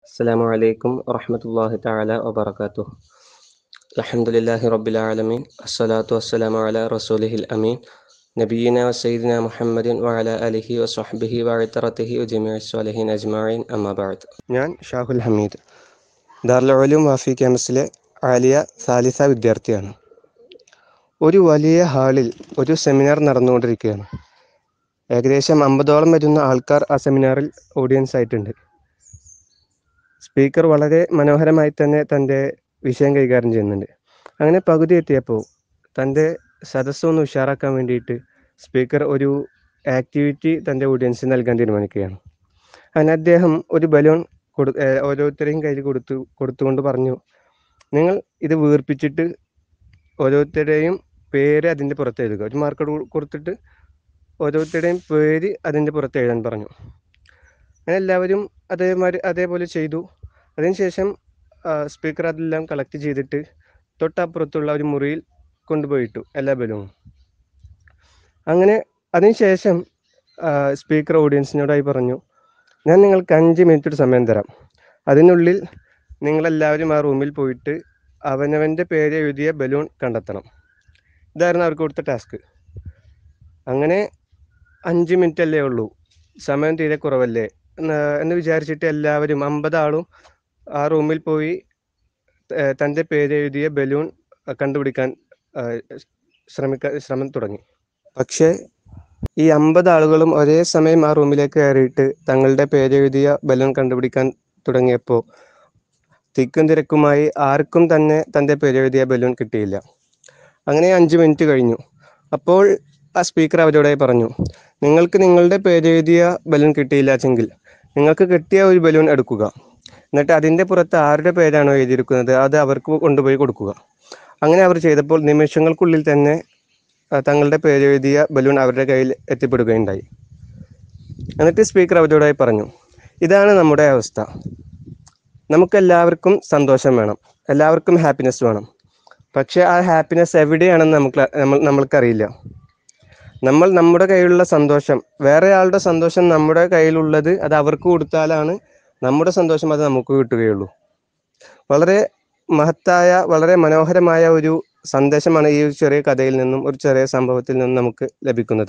السلام عليكم ورحمة الله تعالى وبركاته الحمد لله رب العالمين الصلاة والسلام على رسوله الأمين نبينا وسيدنا محمد وعلى آله وصحبه وعترته وجميع الصالحين أجمعين أما بعد ഞാൻ ഷാഹുൽ ഹമീദ് ദാർലുലും വാഫി ക്യാമ്പസിലെ ആലിയ സാലിസ വിദ്യാർത്ഥിയാണ് ഒരു വലിയ ഹാളിൽ ഒരു സെമിനാർ നടന്നുകൊണ്ടിരിക്കുകയാണ് ഏകദേശം അമ്പതോളം വരുന്ന ആൾക്കാർ ആ സെമിനാറിൽ ഓഡിയൻസ് ആയിട്ടുണ്ട് സ്പീക്കർ വളരെ മനോഹരമായി തന്നെ തൻ്റെ വിഷയം കൈകാര്യം ചെയ്യുന്നുണ്ട് അങ്ങനെ പകുതി എത്തിയപ്പോൾ തൻ്റെ സദസ്സ് ഒന്ന് ഉഷാറാക്കാൻ വേണ്ടിയിട്ട് സ്പീക്കർ ഒരു ആക്ടിവിറ്റി തൻ്റെ ഓഡിയൻസിന് നൽകാൻ തീരുമാനിക്കുകയാണ് അങ്ങനെ അദ്ദേഹം ഒരു ബലൂൺ കൊടു ഏർ ഓരോരുത്തരെയും കയ്യിൽ കൊടുത്തു കൊടുത്തുകൊണ്ട് പറഞ്ഞു നിങ്ങൾ ഇത് വീർപ്പിച്ചിട്ട് ഓരോരുത്തരുടെയും പേര് അതിൻ്റെ പുറത്ത് എഴുതുക ഒരു മാർക്ക് കൊടുത്തിട്ട് ഓരോരുത്തരുടെയും പേര് അതിൻ്റെ പുറത്ത് എഴുതാൻ പറഞ്ഞു അങ്ങനെ എല്ലാവരും അതേമാതിരി അതേപോലെ ചെയ്തു അതിനുശേഷം സ്പീക്കർ അതെല്ലാം കളക്ട് ചെയ്തിട്ട് തൊട്ടപ്പുറത്തുള്ള ഒരു മുറിയിൽ കൊണ്ടുപോയിട്ടു എല്ലാ ബലൂണും അങ്ങനെ അതിനുശേഷം സ്പീക്കർ ഓഡിയൻസിനോടായി പറഞ്ഞു ഞാൻ നിങ്ങൾക്ക് അഞ്ച് മിനിറ്റ് ഒരു സമയം തരാം അതിനുള്ളിൽ നിങ്ങളെല്ലാവരും ആ റൂമിൽ പോയിട്ട് അവനവൻ്റെ പേര് എഴുതിയ ബലൂൺ കണ്ടെത്തണം ഇതായിരുന്നു അവർക്ക് കൊടുത്ത ടാസ്ക് അങ്ങനെ അഞ്ച് മിനിറ്റ് അല്ലേ ഉള്ളൂ സമയം തീരെ കുറവല്ലേ എന്ന് എന്ന് വിചാരിച്ചിട്ട് എല്ലാവരും അമ്പത് ആളും ആ റൂമിൽ പോയി ഏർ തൻ്റെ പേര് എഴുതിയ ബലൂൺ കണ്ടുപിടിക്കാൻ ശ്രമിക്കാൻ ശ്രമം തുടങ്ങി പക്ഷേ ഈ അമ്പത് ആളുകളും ഒരേ സമയം ആ റൂമിലേക്ക് കയറിയിട്ട് തങ്ങളുടെ പേരെഴുതിയ ബലൂൺ കണ്ടുപിടിക്കാൻ തുടങ്ങിയപ്പോൾ തിക്കും തിരക്കുമായി ആർക്കും തന്നെ തൻ്റെ പേരെഴുതിയ ബലൂൺ കിട്ടിയില്ല അങ്ങനെ അഞ്ച് മിനിറ്റ് കഴിഞ്ഞു അപ്പോൾ ആ സ്പീക്കർ അവരോടായി പറഞ്ഞു നിങ്ങൾക്ക് നിങ്ങളുടെ പേരെഴുതിയ ബലൂൺ കിട്ടിയില്ലാച്ചെങ്കിൽ നിങ്ങൾക്ക് കിട്ടിയ ഒരു ബലൂൺ എടുക്കുക എന്നിട്ട് അതിൻ്റെ പുറത്ത് ആരുടെ പേരാണോ എഴുതിയിരിക്കുന്നത് അത് അവർക്ക് കൊണ്ടുപോയി കൊടുക്കുക അങ്ങനെ അവർ ചെയ്തപ്പോൾ നിമിഷങ്ങൾക്കുള്ളിൽ തന്നെ തങ്ങളുടെ പേരെഴുതിയ ബലൂൺ അവരുടെ കയ്യിൽ എത്തിപ്പെടുകയുണ്ടായി എന്നിട്ട് സ്പീക്കർ അവരോടായി പറഞ്ഞു ഇതാണ് നമ്മുടെ അവസ്ഥ നമുക്കെല്ലാവർക്കും സന്തോഷം വേണം എല്ലാവർക്കും ഹാപ്പിനെസ് വേണം പക്ഷേ ആ ഹാപ്പിനെസ് എവിടെയാണെന്ന് നമുക്ക് നമ്മൾ നമ്മൾക്കറിയില്ല നമ്മൾ നമ്മുടെ കയ്യിലുള്ള സന്തോഷം വേറെ ആളുടെ സന്തോഷം നമ്മുടെ കയ്യിലുള്ളത് അത് അവർക്ക് കൊടുത്താലാണ് നമ്മുടെ സന്തോഷം അത് നമുക്ക് കിട്ടുകയുള്ളൂ വളരെ മഹത്തായ വളരെ മനോഹരമായ ഒരു സന്ദേശമാണ് ഈ ഒരു ചെറിയ കഥയിൽ നിന്നും ഒരു ചെറിയ സംഭവത്തിൽ നിന്നും നമുക്ക് ലഭിക്കുന്നത്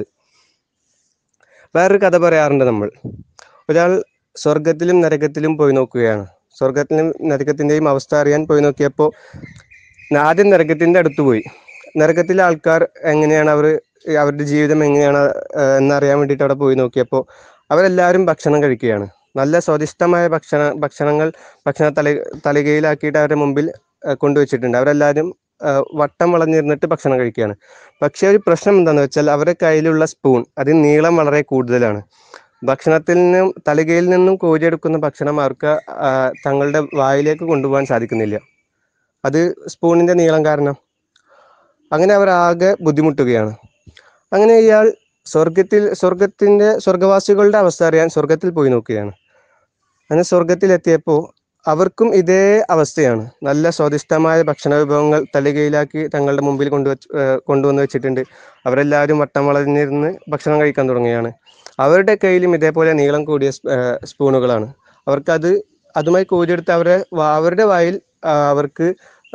വേറൊരു കഥ പറയാറുണ്ട് നമ്മൾ ഒരാൾ സ്വർഗത്തിലും നരകത്തിലും പോയി നോക്കുകയാണ് സ്വർഗത്തിലും നരകത്തിൻ്റെയും അവസ്ഥ അറിയാൻ പോയി നോക്കിയപ്പോൾ ആദ്യം നരകത്തിൻ്റെ അടുത്ത് പോയി നരകത്തിലെ ആൾക്കാർ എങ്ങനെയാണ് അവർ അവരുടെ ജീവിതം എങ്ങനെയാണ് എന്നറിയാൻ വേണ്ടിയിട്ട് അവിടെ പോയി നോക്കിയപ്പോൾ അവരെല്ലാവരും ഭക്ഷണം കഴിക്കുകയാണ് നല്ല സ്വാദിഷ്ടമായ ഭക്ഷണ ഭക്ഷണങ്ങൾ ഭക്ഷണ തല തലികയിലാക്കിയിട്ട് അവരുടെ മുമ്പിൽ കൊണ്ടുവച്ചിട്ടുണ്ട് അവരെല്ലാവരും വട്ടം വളഞ്ഞിരുന്നിട്ട് ഭക്ഷണം കഴിക്കുകയാണ് പക്ഷേ ഒരു പ്രശ്നം എന്താണെന്ന് വെച്ചാൽ അവരുടെ കയ്യിലുള്ള സ്പൂൺ അതിന് നീളം വളരെ കൂടുതലാണ് ഭക്ഷണത്തിൽ നിന്നും തലികയിൽ നിന്നും കോരിയെടുക്കുന്ന ഭക്ഷണം അവർക്ക് തങ്ങളുടെ വായിലേക്ക് കൊണ്ടുപോകാൻ സാധിക്കുന്നില്ല അത് സ്പൂണിൻ്റെ നീളം കാരണം അങ്ങനെ അവർ ആകെ ബുദ്ധിമുട്ടുകയാണ് അങ്ങനെ ഇയാൾ സ്വർഗത്തിൽ സ്വർഗത്തിൻ്റെ സ്വർഗവാസികളുടെ അവസ്ഥ അറിയാൻ സ്വർഗത്തിൽ പോയി നോക്കുകയാണ് അങ്ങനെ സ്വർഗത്തിലെത്തിയപ്പോൾ അവർക്കും ഇതേ അവസ്ഥയാണ് നല്ല സ്വാദിഷ്ടമായ ഭക്ഷണ വിഭവങ്ങൾ തലികയിലാക്കി തങ്ങളുടെ മുമ്പിൽ കൊണ്ടുവച്ച് കൊണ്ടുവന്ന് വെച്ചിട്ടുണ്ട് അവരെല്ലാവരും വട്ടം വളഞ്ഞിരുന്ന് ഭക്ഷണം കഴിക്കാൻ തുടങ്ങുകയാണ് അവരുടെ കയ്യിലും ഇതേപോലെ നീളം കൂടിയ സ്പൂണുകളാണ് അവർക്കത് അതുമായി കോരിയെടുത്ത് അവരെ അവരുടെ വായിൽ അവർക്ക്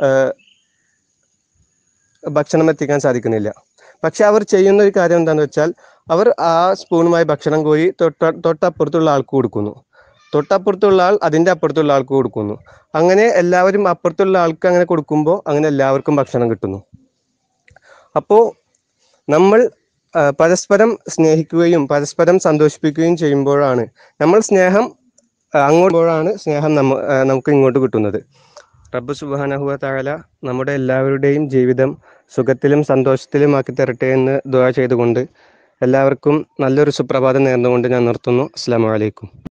ഭക്ഷണം എത്തിക്കാൻ സാധിക്കുന്നില്ല പക്ഷെ അവർ ചെയ്യുന്ന ഒരു കാര്യം എന്താണെന്ന് വെച്ചാൽ അവർ ആ സ്പൂണുമായി ഭക്ഷണം കോരി തൊട്ട തൊട്ടപ്പുറത്തുള്ള ആൾക്ക് കൊടുക്കുന്നു തൊട്ടപ്പുറത്തുള്ള ആൾ അതിൻ്റെ അപ്പുറത്തുള്ള ആൾക്ക് കൊടുക്കുന്നു അങ്ങനെ എല്ലാവരും അപ്പുറത്തുള്ള ആൾക്ക് അങ്ങനെ കൊടുക്കുമ്പോൾ അങ്ങനെ എല്ലാവർക്കും ഭക്ഷണം കിട്ടുന്നു അപ്പോൾ നമ്മൾ പരസ്പരം സ്നേഹിക്കുകയും പരസ്പരം സന്തോഷിപ്പിക്കുകയും ചെയ്യുമ്പോഴാണ് നമ്മൾ സ്നേഹം അങ്ങോട്ടുമ്പോഴാണ് സ്നേഹം നമ്മ നമുക്ക് ഇങ്ങോട്ട് കിട്ടുന്നത് റബ്ബ് സുബാനഹുവ താഴല നമ്മുടെ എല്ലാവരുടെയും ജീവിതം സുഖത്തിലും സന്തോഷത്തിലും ആക്കി തരട്ടെ എന്ന് ദുആ ചെയ്തുകൊണ്ട് എല്ലാവർക്കും നല്ലൊരു സുപ്രഭാതം നേർന്നുകൊണ്ട് ഞാൻ നിർത്തുന്നു അസ്സാം വലൈക്കും